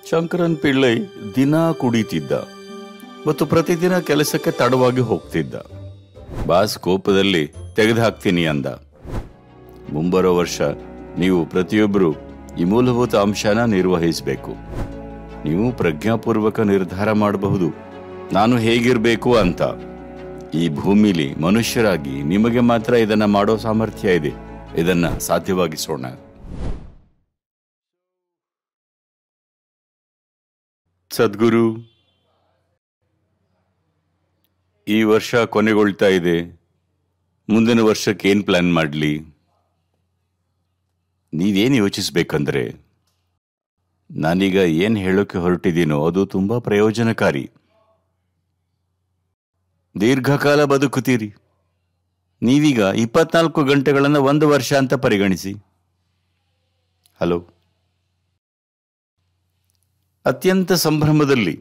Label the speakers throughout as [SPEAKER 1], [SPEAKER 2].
[SPEAKER 1] ಶಂಕರನ್ ಪಿಳ್ಳೈ ದಿನ ಕುಡಿತಿದ್ದ ಮತ್ತು ಪ್ರತಿದಿನ ಕೆಲಸಕ್ಕೆ ತಡವಾಗಿ ಹೋಗ್ತಿದ್ದ ಬಾಸ್ ಕೋಪದಲ್ಲಿ ತೆಗೆದು ಹಾಕ್ತೀನಿ ಅಂದ ಮುಂಬರೋ ವರ್ಷ ನೀವು ಪ್ರತಿಯೊಬ್ಬರು ಈ ಮೂಲಭೂತ ಅಂಶನ ನಿರ್ವಹಿಸಬೇಕು ನೀವು ಪ್ರಜ್ಞಾಪೂರ್ವಕ ನಿರ್ಧಾರ ಮಾಡಬಹುದು ನಾನು ಹೇಗಿರಬೇಕು ಅಂತ ಈ ಭೂಮಿಲಿ ಮನುಷ್ಯರಾಗಿ ನಿಮಗೆ ಮಾತ್ರ ಇದನ್ನ ಮಾಡೋ ಸಾಮರ್ಥ್ಯ ಇದೆ ಇದನ್ನ ಸಾಧ್ಯವಾಗಿಸೋಣ ಸದ್ಗುರು ಈ ವರ್ಷ ಕೊನೆಗೊಳ್ತಾ ಇದೆ ಮುಂದಿನ ವರ್ಷಕ್ಕೆ ಏನ್ ಪ್ಲಾನ್ ಮಾಡಲಿ ನೀವೇನು ಯೋಚಿಸ್ಬೇಕಂದ್ರೆ ನಾನೀಗ ಏನ್ ಹೇಳೋಕೆ ಹೊರಟಿದ್ದೀನೋ ಅದು ತುಂಬಾ ಪ್ರಯೋಜನಕಾರಿ ದೀರ್ಘಕಾಲ ಬದುಕುತ್ತೀರಿ ನೀವೀಗ ಇಪ್ಪತ್ನಾಲ್ಕು ಗಂಟೆಗಳನ್ನು ಒಂದು ವರ್ಷ ಅಂತ ಪರಿಗಣಿಸಿ ಹಲೋ ಅತ್ಯಂತ ಸಂಭ್ರಮದಲ್ಲಿ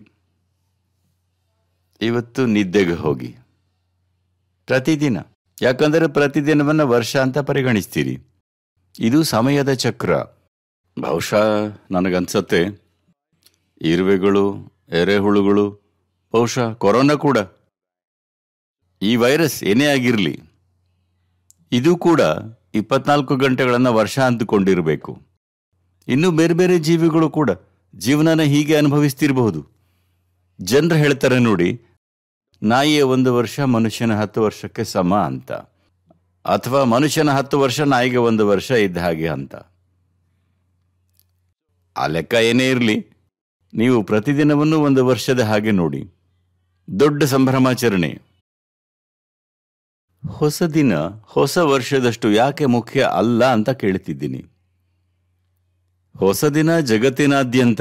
[SPEAKER 1] ಇವತ್ತು ನಿದ್ದೆಗೆ ಹೋಗಿ ಪ್ರತಿದಿನ ಯಾಕಂದರೆ ಪ್ರತಿದಿನವನ್ನ ವರ್ಷ ಅಂತ ಪರಿಗಣಿಸ್ತೀರಿ ಇದು ಸಮಯದ ಚಕ್ರ ಬಹುಶಃ ನನಗನ್ಸತ್ತೆ ಇರುವೆಗಳು ಎರೆಹುಳುಗಳು ಬಹುಶಃ ಕೊರೋನಾ ಕೂಡ ಈ ವೈರಸ್ ಏನೇ ಆಗಿರಲಿ ಇದು ಕೂಡ ಇಪ್ಪತ್ನಾಲ್ಕು ಗಂಟೆಗಳನ್ನು ವರ್ಷ ಅಂದುಕೊಂಡಿರಬೇಕು ಇನ್ನು ಬೇರೆ ಬೇರೆ ಜೀವಿಗಳು ಕೂಡ ಜೀವನನ ಹೀಗೆ ಅನುಭವಿಸ್ತಿರಬಹುದು ಜನರು ಹೇಳ್ತಾರೆ ನೋಡಿ ನಾಯಿಯ ಒಂದು ವರ್ಷ ಮನುಷ್ಯನ ಹತ್ತು ವರ್ಷಕ್ಕೆ ಸಮ ಅಂತ ಅಥವಾ ಮನುಷ್ಯನ ಹತ್ತು ವರ್ಷ ನಾಯಿಗೆ ಒಂದು ವರ್ಷ ಇದ್ದ ಹಾಗೆ ಅಂತ ಆ ಲೆಕ್ಕ ಏನೇ ಇರಲಿ ನೀವು ಪ್ರತಿದಿನವನ್ನು ಒಂದು ವರ್ಷದ ಹಾಗೆ ನೋಡಿ ದೊಡ್ಡ ಸಂಭ್ರಮಾಚರಣೆ ಹೊಸ ದಿನ ಹೊಸ ವರ್ಷದಷ್ಟು ಯಾಕೆ ಮುಖ್ಯ ಅಲ್ಲ ಅಂತ ಕೇಳ್ತಿದ್ದೀನಿ ಹೊಸ ದಿನ ಜಗತ್ತಿನಾದ್ಯಂತ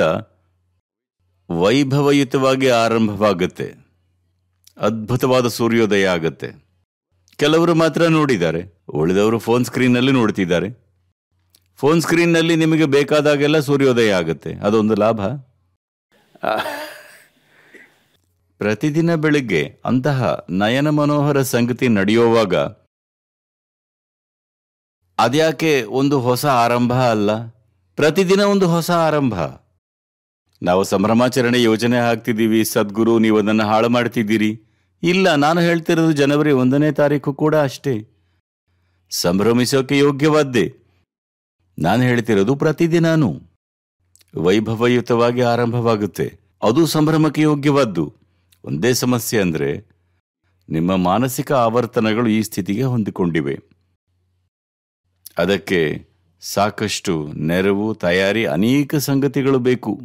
[SPEAKER 1] ವೈಭವಯುತವಾಗಿ ಆರಂಭವಾಗುತ್ತೆ ಅದ್ಭುತವಾದ ಸೂರ್ಯೋದಯ ಆಗತ್ತೆ ಕೆಲವರು ಮಾತ್ರ ನೋಡಿದ್ದಾರೆ ಉಳಿದವರು ಫೋನ್ ಸ್ಕ್ರೀನ್ನಲ್ಲಿ ನೋಡ್ತಿದ್ದಾರೆ ಫೋನ್ ಸ್ಕ್ರೀನ್ನಲ್ಲಿ ನಿಮಗೆ ಬೇಕಾದಾಗೆಲ್ಲ ಸೂರ್ಯೋದಯ ಆಗುತ್ತೆ ಅದೊಂದು ಲಾಭ ಪ್ರತಿದಿನ ಬೆಳಿಗ್ಗೆ ಅಂತಹ ನಯನ ಮನೋಹರ ಸಂಗತಿ ನಡೆಯುವಾಗ ಅದ್ಯಾಕೆ ಒಂದು ಹೊಸ ಆರಂಭ ಅಲ್ಲ ಪ್ರತಿದಿನ ಒಂದು ಹೊಸ ಆರಂಭ ನಾವು ಸಂಭ್ರಮಾಚರಣೆ ಯೋಜನೆ ಹಾಕ್ತಿದ್ದೀವಿ ಸದ್ಗುರು ನೀವು ಅದನ್ನು ಹಾಳು ಮಾಡ್ತಿದ್ದೀರಿ ಇಲ್ಲ ನಾನು ಹೇಳ್ತಿರೋದು ಜನವರಿ ಒಂದನೇ ತಾರೀಕು ಕೂಡ ಅಷ್ಟೇ ಸಂಭ್ರಮಿಸೋಕೆ ಯೋಗ್ಯವಾದ್ದೇ ನಾನು ಹೇಳ್ತಿರೋದು ಪ್ರತಿದಿನಾನು ವೈಭವಯುತವಾಗಿ ಆರಂಭವಾಗುತ್ತೆ ಅದು ಸಂಭ್ರಮಕ್ಕೆ ಯೋಗ್ಯವಾದ್ದು ಒಂದೇ ಸಮಸ್ಯೆ ಅಂದ್ರೆ ನಿಮ್ಮ ಮಾನಸಿಕ ಆವರ್ತನಗಳು ಈ ಸ್ಥಿತಿಗೆ ಹೊಂದಿಕೊಂಡಿವೆ ಅದಕ್ಕೆ ಸಾಕಷ್ಟು ನೆರವು ತಯಾರಿ ಅನೇಕ ಸಂಗತಿಗಳು ಬೇಕು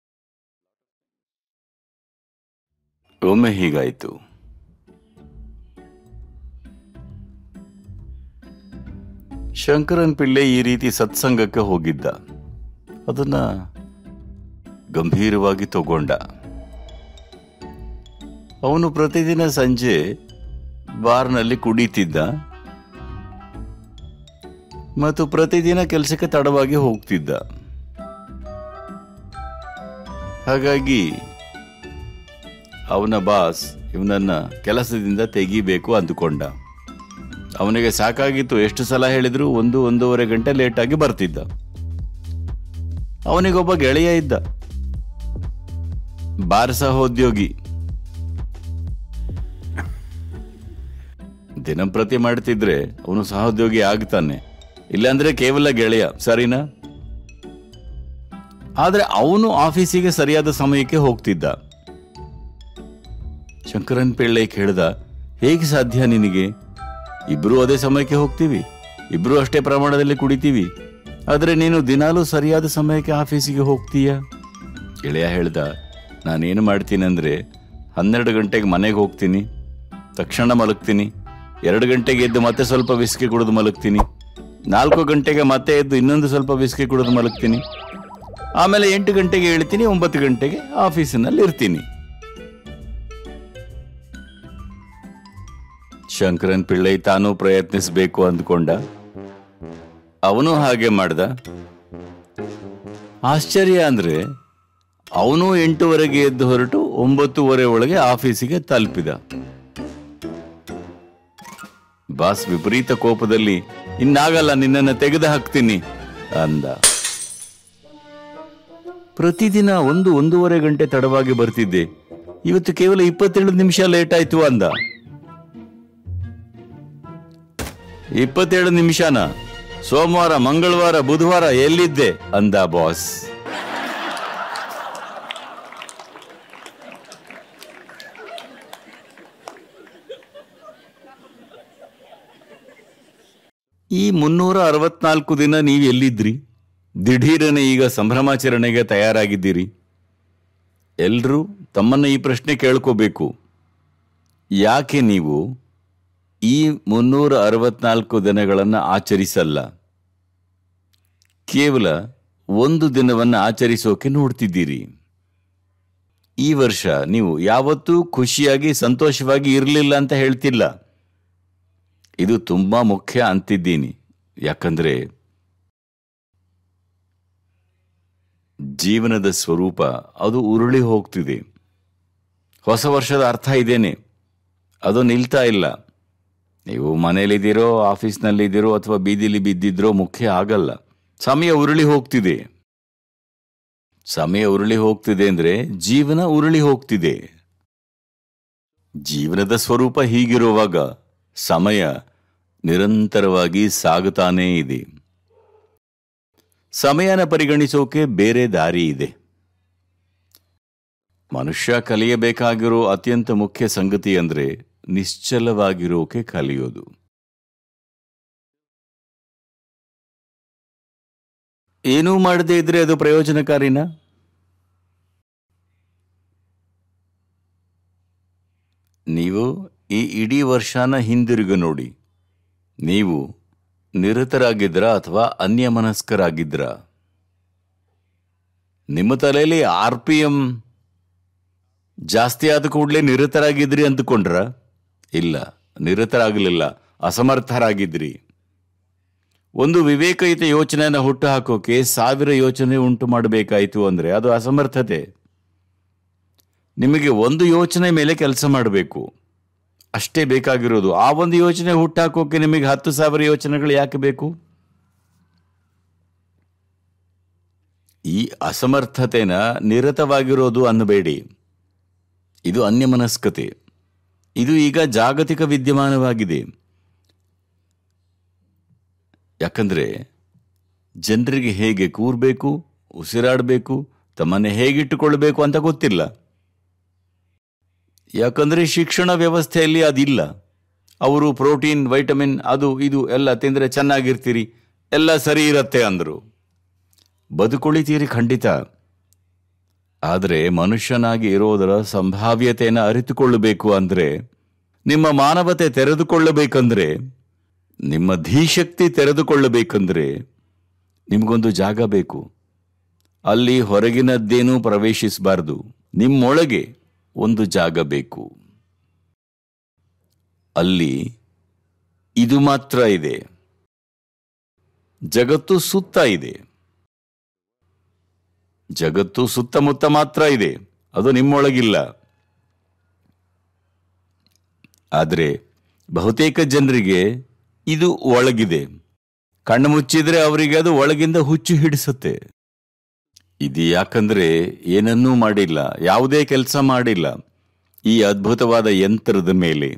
[SPEAKER 1] ಒಮ್ಮೆ ಹೀಗಾಯಿತು ಶಂಕರನ್ ಪಿಳ್ಳೆ ಈ ರೀತಿ ಸತ್ಸಂಗಕ್ಕೆ ಹೋಗಿದ್ದ ಅದನ್ನ ಗಂಭೀರವಾಗಿ ತಗೊಂಡ ಅವನು ಪ್ರತಿದಿನ ಸಂಜೆ ಬಾರ್ನಲ್ಲಿ ಕುಡಿತಿದ್ದ ಮತ್ತು ಪ್ರತಿದಿನ ಕೆಲಸಕ್ಕೆ ತಡವಾಗಿ ಹೋಗ್ತಿದ್ದ ಹಾಗಾಗಿ ಅವನ ಬಾಸ್ ಇವನನ್ನ ಕೆಲಸದಿಂದ ತೆಗಿಬೇಕು ಅಂದುಕೊಂಡ ಅವನಿಗೆ ಸಾಕಾಗಿತ್ತು ಎಷ್ಟು ಸಲ ಹೇಳಿದ್ರು ಒಂದು ಒಂದೂವರೆ ಗಂಟೆ ಲೇಟಾಗಿ ಬರ್ತಿದ್ದ ಅವನಿಗೊಬ್ಬ ಗೆಳೆಯ ಇದ್ದ ಬಾರ್ ಸಹೋದ್ಯೋಗಿ ದಿನಂಪ್ರತಿ ಮಾಡ್ತಿದ್ರೆ ಅವನು ಸಹೋದ್ಯೋಗಿ ಆಗ್ತಾನೆ ಇಲ್ಲಾಂದ್ರೆ ಕೇವಲ ಗೆಳೆಯ ಸರಿನಾ ಆದ್ರೆ ಅವನು ಆಫೀಸಿಗೆ ಸರಿಯಾದ ಸಮಯಕ್ಕೆ ಹೋಗ್ತಿದ್ದ ಶಂಕರನ್ ಪಿಳ್ಳೈ ಕೇಳ್ದ ಹೇಗೆ ಸಾಧ್ಯ ನಿನಗೆ ಇಬ್ರು ಅದೇ ಸಮಯಕ್ಕೆ ಹೋಗ್ತೀವಿ ಇಬ್ರು ಅಷ್ಟೇ ಪ್ರಮಾಣದಲ್ಲಿ ಕುಡಿತೀವಿ ಆದ್ರೆ ನೀನು ದಿನಾಲೂ ಸರಿಯಾದ ಸಮಯಕ್ಕೆ ಆಫೀಸಿಗೆ ಹೋಗ್ತೀಯ ಗೆಳೆಯ ಹೇಳ್ದ ನಾನೇನು ಮಾಡ್ತೀನಿ ಅಂದ್ರೆ ಹನ್ನೆರಡು ಗಂಟೆಗೆ ಮನೆಗೆ ಹೋಗ್ತೀನಿ ತಕ್ಷಣ ಮಲಗ್ತೀನಿ ಎರಡು ಗಂಟೆಗೆ ಎದ್ದು ಮತ್ತೆ ಸ್ವಲ್ಪ ವಿಸ್ಕಿ ಕುಡಿದು ಮಲಗ್ತೀನಿ ನಾಲ್ಕು ಗಂಟೆಗೆ ಮತ್ತೆ ಎದ್ದು ಇನ್ನೊಂದು ಸ್ವಲ್ಪ ವಿಸ್ಕಿ ಕುಡಿದು ಮಲಗ್ತೀನಿ ಆಮೇಲೆ ಎಂಟು ಗಂಟೆಗೆ ಹೇಳ್ತೀನಿ ಒಂಬತ್ತು ಗಂಟೆಗೆ ಆಫೀಸಿನಲ್ಲಿ ಇರ್ತೀನಿ ಶಂಕರನ್ ಪಿಳ್ಳೈ ತಾನೂ ಪ್ರಯತ್ನಿಸಬೇಕು ಅಂದ್ಕೊಂಡ ಅವನು ಹಾಗೆ ಮಾಡ್ದ ಆಶ್ಚರ್ಯ ಅಂದ್ರೆ ಅವನು ಎಂಟುವರೆಗೆ ಎದ್ದು ಹೊರಟು ಒಂಬತ್ತುವರೆ ಒಳಗೆ ಆಫೀಸಿಗೆ ತಲುಪಿದ ಬಾಸ್ ವಿಪರೀತ ಕೋಪದಲ್ಲಿ ಇನ್ನಾಗಲ್ಲ ನಿನ್ನನ್ನು ತೆಗೆದು ಹಾಕ್ತೀನಿ ಅಂದ ಪ್ರತಿದಿನ ಒಂದು ಒಂದೂವರೆ ಗಂಟೆ ತಡವಾಗಿ ಬರ್ತಿದ್ದೆ ಇವತ್ತು ಕೇವಲ ಇಪ್ಪತ್ತೇಳು ನಿಮಿಷ ಲೇಟ್ ಆಯ್ತು ಅಂದ ಇಪ್ಪತ್ತೇಳು ನಿಮಿಷನ ಸೋಮವಾರ ಮಂಗಳವಾರ ಬುಧವಾರ ಎಲ್ಲಿದ್ದೆ ಅಂದ ಬಾಸ್ ಈ ಮುನ್ನೂರ ಅರವತ್ನಾಲ್ಕು ದಿನ ನೀವು ಎಲ್ಲಿದ್ರಿ ದಿಢೀರನೆ ಈಗ ಸಂಭ್ರಮಾಚರಣೆಗೆ ತಯಾರಾಗಿದ್ದೀರಿ ಎಲ್ರೂ ತಮ್ಮನ್ನ ಈ ಪ್ರಶ್ನೆ ಕೇಳ್ಕೋಬೇಕು ಯಾಕೆ ನೀವು ಈ ಮುನ್ನೂರ ಅರವತ್ನಾಲ್ಕು ದಿನಗಳನ್ನು ಆಚರಿಸಲ್ಲ ಕೇವಲ ಒಂದು ದಿನವನ್ನು ಆಚರಿಸೋಕೆ ನೋಡ್ತಿದ್ದೀರಿ ಈ ವರ್ಷ ನೀವು ಯಾವತ್ತೂ ಖುಷಿಯಾಗಿ ಸಂತೋಷವಾಗಿ ಇರಲಿಲ್ಲ ಅಂತ ಹೇಳ್ತಿಲ್ಲ ಇದು ತುಂಬಾ ಮುಖ್ಯ ಅಂತಿದ್ದೀನಿ ಯಾಕಂದ್ರೆ ಜೀವನದ ಸ್ವರೂಪ ಅದು ಉರುಳಿ ಹೋಗ್ತಿದೆ ಹೊಸ ವರ್ಷದ ಅರ್ಥ ಇದೇನೆ ಅದು ನಿಲ್ತಾ ಇಲ್ಲ ನೀವು ಮನೇಲಿದ್ದೀರೋ ಆಫೀಸ್ನಲ್ಲಿದ್ದೀರೋ ಅಥವಾ ಬೀದಿಲಿ ಬಿದ್ದಿದ್ರೋ ಮುಖ್ಯ ಆಗಲ್ಲ ಸಮಯ ಉರುಳಿ ಹೋಗ್ತಿದೆ ಸಮಯ ಉರುಳಿ ಹೋಗ್ತಿದೆ ಅಂದ್ರೆ ಜೀವನ ಉರುಳಿ ಹೋಗ್ತಿದೆ ಜೀವನದ ಸ್ವರೂಪ ಹೀಗಿರುವಾಗ ಸಮಯ ನಿರಂತರವಾಗಿ ಸಾಗುತ್ತಾನೇ ಇದೆ ಸಮಯನ ಪರಿಗಣಿಸೋಕೆ ಬೇರೆ ದಾರಿ ಇದೆ ಮನುಷ್ಯ ಕಲಿಯಬೇಕಾಗಿರೋ ಅತ್ಯಂತ ಮುಖ್ಯ ಸಂಗತಿ ಅಂದ್ರೆ ನಿಶ್ಚಲವಾಗಿರೋಕೆ ಕಲಿಯೋದು ಏನೂ ಮಾಡದೇ ಇದ್ರೆ ಅದು ಪ್ರಯೋಜನಕಾರಿನಾ ನೀವು ಈ ಇಡೀ ವರ್ಷನ ಹಿಂದಿರುಗಿ ನೋಡಿ ನೀವು ನಿರತರಾಗಿದ್ರ ಅಥವಾ ಅನ್ಯಮನಸ್ಕರಾಗಿದ್ರ ನಿಮ್ಮ ತಲೆಯಲ್ಲಿ ಆರ್ ಪಿ ಎಂ ಜಾಸ್ತಿ ಆದ ಕೂಡಲೇ ನಿರತರಾಗಿದ್ರಿ ಅಂದುಕೊಂಡ್ರ ಇಲ್ಲ ನಿರತರಾಗಲಿಲ್ಲ ಅಸಮರ್ಥರಾಗಿದ್ರಿ ಒಂದು ವಿವೇಕಯುತ ಯೋಚನೆಯನ್ನು ಹುಟ್ಟು ಹಾಕೋಕೆ ಸಾವಿರ ಯೋಚನೆ ಉಂಟು ಮಾಡಬೇಕಾಯಿತು ಅಂದ್ರೆ ಅದು ಅಸಮರ್ಥತೆ ನಿಮಗೆ ಒಂದು ಯೋಚನೆ ಮೇಲೆ ಕೆಲಸ ಮಾಡಬೇಕು ಅಷ್ಟೇ ಬೇಕಾಗಿರೋದು ಆ ಒಂದು ಯೋಚನೆ ಹುಟ್ಟಾಕೋಕೆ ನಿಮಗೆ ಹತ್ತು ಸಾವಿರ ಯೋಚನೆಗಳು ಯಾಕೆ ಬೇಕು ಈ ಅಸಮರ್ಥತೆನ ನಿರತವಾಗಿರೋದು ಅನ್ನಬೇಡಿ ಇದು ಅನ್ಯಮನಸ್ಕತೆ ಇದು ಈಗ ಜಾಗತಿಕ ವಿದ್ಯಮಾನವಾಗಿದೆ ಯಾಕಂದ್ರೆ ಜನರಿಗೆ ಹೇಗೆ ಕೂರ್ಬೇಕು ಉಸಿರಾಡಬೇಕು ತಮ್ಮನ್ನೇ ಹೇಗಿಟ್ಟುಕೊಳ್ಬೇಕು ಅಂತ ಗೊತ್ತಿಲ್ಲ ಯಾಕಂದ್ರೆ ಶಿಕ್ಷಣ ವ್ಯವಸ್ಥೆಯಲ್ಲಿ ಅದಿಲ್ಲ ಅವರು ಪ್ರೋಟೀನ್ ವೈಟಮಿನ್ ಅದು ಇದು ಎಲ್ಲ ತಿಂದರೆ ಚೆನ್ನಾಗಿರ್ತೀರಿ ಎಲ್ಲ ಸರಿ ಇರತ್ತೆ ಅಂದರು ಬದುಕುಳಿತೀರಿ ಖಂಡಿತ ಆದರೆ ಮನುಷ್ಯನಾಗಿ ಇರೋದರ ಸಂಭಾವ್ಯತೆಯನ್ನು ಅರಿತುಕೊಳ್ಳಬೇಕು ಅಂದ್ರೆ ನಿಮ್ಮ ಮಾನವತೆ ತೆರೆದುಕೊಳ್ಳಬೇಕಂದ್ರೆ ನಿಮ್ಮ ಧೀಶಕ್ತಿ ತೆರೆದುಕೊಳ್ಳಬೇಕಂದ್ರೆ ನಿಮಗೊಂದು ಜಾಗ ಬೇಕು ಅಲ್ಲಿ ಹೊರಗಿನದ್ದೇನೂ ಪ್ರವೇಶಿಸಬಾರದು ನಿಮ್ಮೊಳಗೆ ಒಂದು ಜಾಗ ಬೇಕು ಅಲ್ಲಿ ಇದು ಮಾತ್ರ ಇದೆ ಜಗತ್ತು ಸುತ್ತ ಇದೆ ಜಗತ್ತು ಸುತ್ತಮುತ್ತ ಮಾತ್ರ ಇದೆ ಅದು ನಿಮ್ಮೊಳಗಿಲ್ಲ ಆದರೆ ಬಹುತೇಕ ಜನರಿಗೆ ಇದು ಒಳಗಿದೆ ಕಣ್ಣು ಮುಚ್ಚಿದ್ರೆ ಅವರಿಗೆ ಅದು ಒಳಗಿಂದ ಹುಚ್ಚು ಹಿಡಿಸುತ್ತೆ ಇದು ಯಾಕಂದ್ರೆ ಏನನ್ನೂ ಮಾಡಿಲ್ಲ ಯಾವುದೇ ಕೆಲಸ ಮಾಡಿಲ್ಲ ಈ ಅದ್ಭುತವಾದ ಯಂತ್ರದ ಮೇಲೆ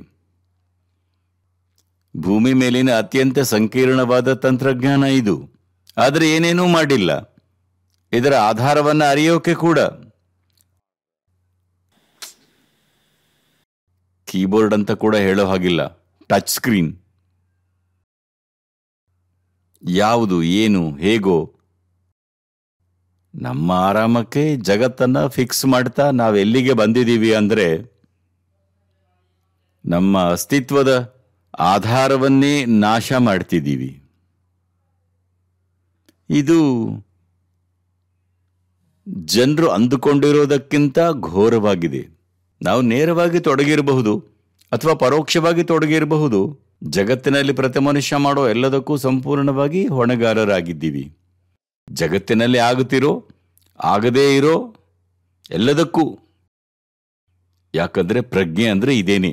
[SPEAKER 1] ಭೂಮಿ ಮೇಲಿನ ಅತ್ಯಂತ ಸಂಕೀರ್ಣವಾದ ತಂತ್ರಜ್ಞಾನ ಇದು ಆದರೆ ಏನೇನೂ ಮಾಡಿಲ್ಲ ಇದರ ಆಧಾರವನ್ನ ಅರಿಯೋಕೆ ಕೂಡ ಕೀಬೋರ್ಡ್ ಅಂತ ಕೂಡ ಹೇಳೋ ಹಾಗಿಲ್ಲ ಟಚ್ ಸ್ಕ್ರೀನ್ ಯಾವುದು ಏನು ಹೇಗೋ ನಮ್ಮ ಆರಾಮಕ್ಕೆ ಜಗತ್ತನ್ನ ಫಿಕ್ಸ್ ಮಾಡ್ತಾ ನಾವೆಲ್ಲಿಗೆ ಬಂದಿದ್ದೀವಿ ಅಂದ್ರೆ ನಮ್ಮ ಅಸ್ತಿತ್ವದ ಆಧಾರವನ್ನೇ ನಾಶ ಮಾಡ್ತಿದ್ದೀವಿ ಇದು ಜನರು ಅಂದುಕೊಂಡಿರೋದಕ್ಕಿಂತ ಘೋರವಾಗಿದೆ ನಾವು ನೇರವಾಗಿ ತೊಡಗಿರಬಹುದು ಅಥವಾ ಪರೋಕ್ಷವಾಗಿ ತೊಡಗಿರಬಹುದು ಜಗತ್ತಿನಲ್ಲಿ ಪ್ರತಿ ಮನುಷ್ಯ ಮಾಡೋ ಎಲ್ಲದಕ್ಕೂ ಸಂಪೂರ್ಣವಾಗಿ ಹೊಣೆಗಾರರಾಗಿದ್ದೀವಿ ಜಗತ್ತಿನಲ್ಲಿ ಆಗುತ್ತಿರೋ ಆಗದೇ ಇರೋ ಎಲ್ಲದಕ್ಕೂ ಯಾಕಂದ್ರೆ ಪ್ರಜ್ಞೆ ಅಂದ್ರೆ ಇದೇನೆ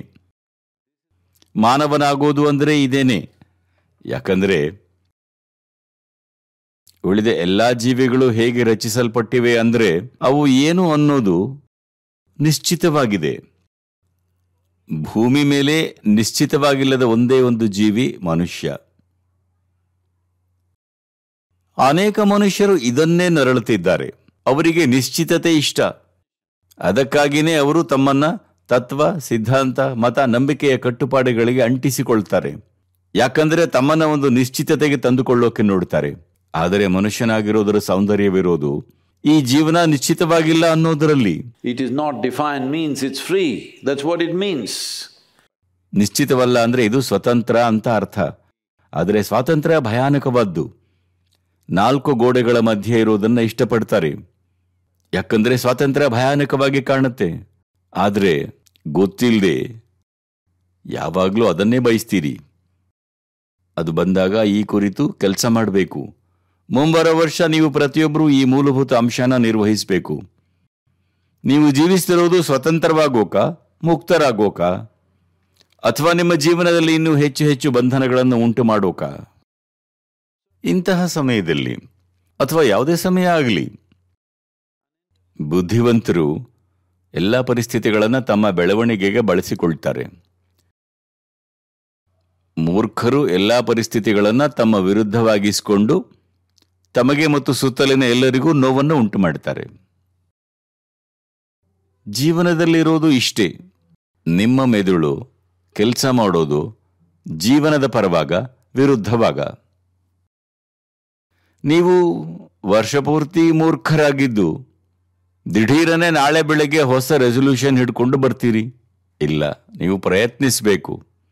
[SPEAKER 1] ಮಾನವನಾಗೋದು ಅಂದ್ರೆ ಇದೇನೆ ಯಾಕಂದ್ರೆ ಉಳಿದ ಎಲ್ಲಾ ಜೀವಿಗಳು ಹೇಗೆ ರಚಿಸಲ್ಪಟ್ಟಿವೆ ಅಂದ್ರೆ ಅವು ಏನು ಅನ್ನೋದು ನಿಶ್ಚಿತವಾಗಿದೆ ಭೂಮಿ ಮೇಲೆ ನಿಶ್ಚಿತವಾಗಿಲ್ಲದ ಒಂದೇ ಒಂದು ಜೀವಿ ಮನುಷ್ಯ ಅನೇಕ ಮನುಷ್ಯರು ಇದನ್ನೇ ನರಳುತ್ತಿದ್ದಾರೆ ಅವರಿಗೆ ನಿಶ್ಚಿತತೆ ಇಷ್ಟ ಅದಕ್ಕಾಗಿಯೇ ಅವರು ತಮ್ಮನ್ನ ತತ್ವ ಸಿದ್ಧಾಂತ ಮತ ನಂಬಿಕೆಯ ಕಟ್ಟುಪಾಡುಗಳಿಗೆ ಅಂಟಿಸಿಕೊಳ್ತಾರೆ ಯಾಕಂದ್ರೆ ತಮ್ಮನ್ನ ಒಂದು ನಿಶ್ಚಿತತೆಗೆ ತಂದುಕೊಳ್ಳೋಕೆ ನೋಡ್ತಾರೆ ಆದರೆ ಮನುಷ್ಯನಾಗಿರೋದರ ಸೌಂದರ್ಯವಿರೋದು ಈ ಜೀವನ ನಿಶ್ಚಿತವಾಗಿಲ್ಲ ಅನ್ನೋದರಲ್ಲಿ
[SPEAKER 2] It is not defined means it's free. That's what it means.
[SPEAKER 1] ನಿಶ್ಚಿತವಲ್ಲ ಅಂದ್ರೆ ಇದು ಸ್ವತಂತ್ರ ಅಂತ ಅರ್ಥ ಆದರೆ ಸ್ವಾತಂತ್ರ್ಯ ಭಯಾನಕವಾದ್ದು ನಾಲ್ಕು ಗೋಡೆಗಳ ಮಧ್ಯೆ ಇರೋದನ್ನ ಇಷ್ಟಪಡ್ತಾರೆ ಯಾಕಂದ್ರೆ ಸ್ವಾತಂತ್ರ್ಯ ಭಯಾನಕವಾಗಿ ಕಾಣುತ್ತೆ ಆದ್ರೆ ಗೊತ್ತಿಲ್ಲದೆ ಯಾವಾಗ್ಲೂ ಅದನ್ನೇ ಬಯಸ್ತೀರಿ ಅದು ಬಂದಾಗ ಈ ಕುರಿತು ಕೆಲಸ ಮಾಡಬೇಕು ಮುಂಬರೋ ವರ್ಷ ನೀವು ಪ್ರತಿಯೊಬ್ಬರೂ ಈ ಮೂಲಭೂತ ಅಂಶನ ನಿರ್ವಹಿಸಬೇಕು ನೀವು ಜೀವಿಸ್ತಿರೋದು ಸ್ವತಂತ್ರವಾಗೋಕ ಮುಕ್ತರಾಗೋಕ ಅಥವಾ ನಿಮ್ಮ ಜೀವನದಲ್ಲಿ ಇನ್ನೂ ಹೆಚ್ಚು ಹೆಚ್ಚು ಬಂಧನಗಳನ್ನು ಉಂಟು ಮಾಡೋಕ ಇಂತಹ ಸಮಯದಲ್ಲಿ ಅಥವಾ ಯಾವುದೇ ಸಮಯ ಆಗಲಿ ಬುದ್ಧಿವಂತರು ಎಲ್ಲ ಪರಿಸ್ಥಿತಿಗಳನ್ನು ತಮ್ಮ ಬೆಳವಣಿಗೆಗೆ ಬಳಸಿಕೊಳ್ತಾರೆ ಮೂರ್ಖರು ಎಲ್ಲ ಪರಿಸ್ಥಿತಿಗಳನ್ನು ತಮ್ಮ ವಿರುದ್ಧವಾಗಿಸಿಕೊಂಡು ತಮಗೆ ಮತ್ತು ಸುತ್ತಲಿನ ಎಲ್ಲರಿಗೂ ನೋವನ್ನು ಉಂಟು ಮಾಡ್ತಾರೆ ಜೀವನದಲ್ಲಿರೋದು ಇಷ್ಟೇ ನಿಮ್ಮ ಮೆದುಳು ಕೆಲಸ ಮಾಡೋದು ಜೀವನದ ಪರವಾಗ ವಿರುದ್ಧವಾಗ ನೀವು ವರ್ಷಪೂರ್ತಿ ಮೂರ್ಖರಾಗಿದ್ದು ದಿಢೀರನೆ ನಾಳೆ ಬೆಳಗ್ಗೆ ಹೊಸ ರೆಸೊಲ್ಯೂಷನ್ ಹಿಡ್ಕೊಂಡು ಬರ್ತೀರಿ ಇಲ್ಲ ನೀವು ಪ್ರಯತ್ನಿಸಬೇಕು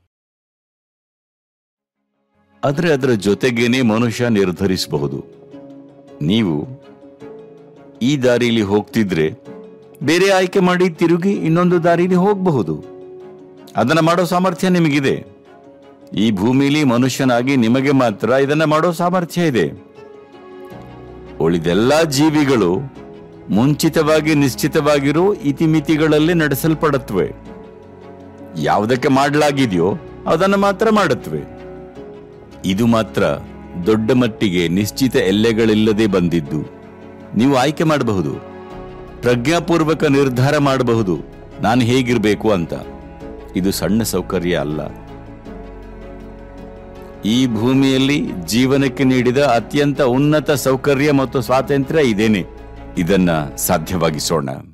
[SPEAKER 1] ಆದರೆ ಅದರ ಜೊತೆಗೇನೆ ಮನುಷ್ಯ ನಿರ್ಧರಿಸಬಹುದು ನೀವು ಈ ದಾರಿಲಿ ಹೋಗ್ತಿದ್ರೆ ಬೇರೆ ಆಯ್ಕೆ ಮಾಡಿ ತಿರುಗಿ ಇನ್ನೊಂದು ದಾರಿಲಿ ಹೋಗಬಹುದು ಅದನ್ನ ಮಾಡೋ ಸಾಮರ್ಥ್ಯ ನಿಮಗಿದೆ ಈ ಭೂಮಿಲಿ ಮನುಷ್ಯನಾಗಿ ನಿಮಗೆ ಮಾತ್ರ ಇದನ್ನ ಮಾಡೋ ಸಾಮರ್ಥ್ಯ ಇದೆ ಉಳಿದೆಲ್ಲ ಜೀವಿಗಳು ಮುಂಚಿತವಾಗಿ ನಿಶ್ಚಿತವಾಗಿರೋ ಇತಿಮಿತಿಗಳಲ್ಲಿ ನಡೆಸಲ್ಪಡುತ್ತವೆ ಯಾವುದಕ್ಕೆ ಮಾಡಲಾಗಿದೆಯೋ ಅದನ್ನು ಮಾತ್ರ ಮಾಡುತ್ತವೆ ಇದು ಮಾತ್ರ ದೊಡ್ಡ ಮಟ್ಟಿಗೆ ನಿಶ್ಚಿತ ಎಲ್ಲೆಗಳಿಲ್ಲದೆ ಬಂದಿದ್ದು ನೀವು ಆಯ್ಕೆ ಮಾಡಬಹುದು ಪ್ರಜ್ಞಾಪೂರ್ವಕ ನಿರ್ಧಾರ ಮಾಡಬಹುದು ನಾನು ಹೇಗಿರಬೇಕು ಅಂತ ಇದು ಸಣ್ಣ ಸೌಕರ್ಯ ಅಲ್ಲ ಈ ಭೂಮಿಯಲ್ಲಿ ಜೀವನಕ್ಕೆ ನೀಡಿದ ಅತ್ಯಂತ ಉನ್ನತ ಸೌಕರ್ಯ ಮತ್ತು ಸ್ವಾತಂತ್ರ್ಯ ಇದೇನೆ ಇದನ್ನ ಸಾಧ್ಯವಾಗಿಸೋಣ